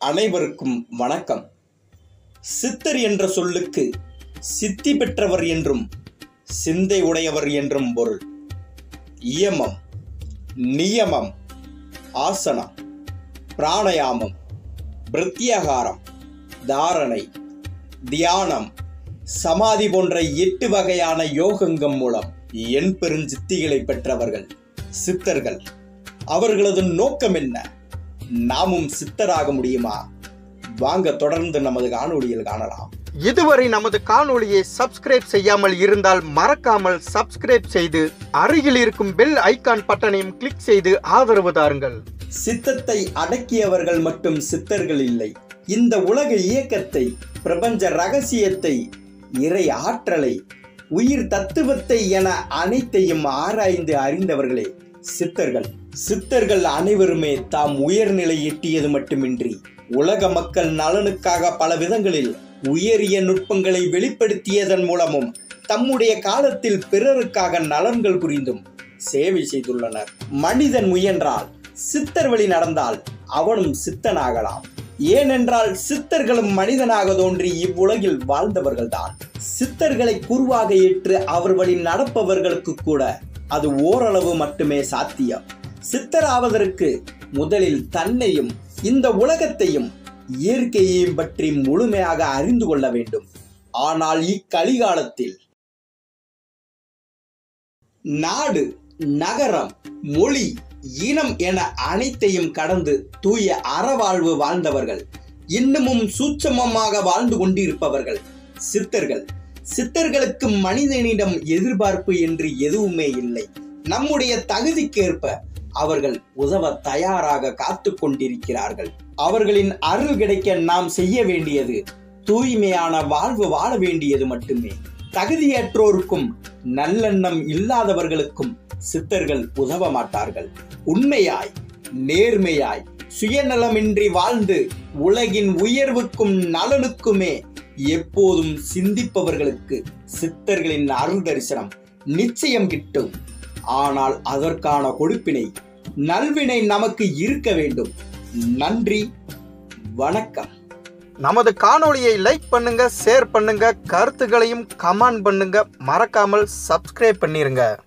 அனைவருக்கும் வணக்கம் சித்தர் என்ற சொல்லுக்கு சித்தி பெற்றவர் என்றும் சிந்தை உடையவர் என்றும் பொருள் இயமம் நியமம் ஆசனம் பிராணயாமம் பிரத்யகாரம் தாரணை தியானம் சமாதி போன்ற எட்டு வகையான யோகங்கம் மூலம் எண் பெருஞ்சித்திகளை பெற்றவர்கள் சித்தர்கள் அவர்களது நோக்கம் என்ன நாமும் சித்தராக முடியுமா வாங்க தொடர்ந்து நமது காணொளியில் காணலாம் இதுவரை நமது காணொளியை சப்ஸ்கிரைப் செய்யாமல் இருந்தால் மறக்காமல் சப்ஸ்கிரைப் செய்து அருகில் இருக்கும் பெல் ஐகான் பட்டனையும் கிளிக் செய்து ஆதரவு தாருங்கள் சித்தத்தை அடக்கியவர்கள் மட்டும் சித்தர்கள் இல்லை இந்த உலக இயக்கத்தை பிரபஞ்ச ரகசியத்தை இறை ஆற்றலை உயிர் தத்துவத்தை என அனைத்தையும் ஆராய்ந்து அறிந்தவர்களே சித்தர்கள் சித்தர்கள் அனைவருமே தாம் உயர்நிலை எட்டியது மட்டுமின்றி உலக மக்கள் நலனுக்காக பல விதங்களில் உயரிய நுட்பங்களை வெளிப்படுத்தியதன் மூலமும் தம்முடைய காலத்தில் பிறருக்காக நலன்கள் புரிந்தும் சேவை செய்துள்ளனர் மனிதன் முயன்றால் சித்தர் வழி நடந்தால் அவனும் சித்தனாகலாம் ஏனென்றால் சித்தர்களும் மனிதனாக தோன்றி இவ்வுலகில் வாழ்ந்தவர்கள்தான் சித்தர்களை குருவாக ஏற்று அவர் வழி நடப்பவர்களுக்கு கூட அது ஓரளவு மட்டுமே சாத்தியம் சித்தராவதற்கு முதலில் தன்னையும் இந்த உலகத்தையும் இயற்கையையும் பற்றி முழுமையாக அறிந்து கொள்ள வேண்டும் ஆனால் இக்கலிகாலத்தில் நாடு நகரம் மொழி இனம் என அனைத்தையும் கடந்து தூய அறவாழ்வு வாழ்ந்தவர்கள் இன்னமும் சூட்சமமாக வாழ்ந்து கொண்டிருப்பவர்கள் சித்தர்கள் சித்தர்களுக்கு மனிதனிடம் எதிர்பார்ப்பு என்று எதுவுமே இல்லை நம்முடைய தகுதிக்கேற்ப அவர்கள் உதவ தயாராக காத்து கொண்டிருக்கிறார்கள் அவர்களின் அருள் கிடைக்க நாம் செய்ய வேண்டியது தூய்மையான வாழ்வு வாழ வேண்டியது மட்டுமே தகுதியற்றோருக்கும் நல்லெண்ணம் இல்லாதவர்களுக்கும் சித்தர்கள் உதவ மாட்டார்கள் உண்மையாய் நேர்மையாய் சுயநலமின்றி வாழ்ந்து உலகின் உயர்வுக்கும் நலனுக்குமே எப்போதும் சிந்திப்பவர்களுக்கு சித்தர்களின் அருள் தரிசனம் நிச்சயம் கிட்டும் ஆனால் அதற்கான கொடுப்பினை நல்வினை நமக்கு இருக்க வேண்டும் நன்றி வணக்கம் நமது காணொளியை லைக் பண்ணுங்க ஷேர் பண்ணுங்க கருத்துக்களையும் கமெண்ட் பண்ணுங்க மறக்காமல் சப்ஸ்கிரைப் பண்ணிருங்க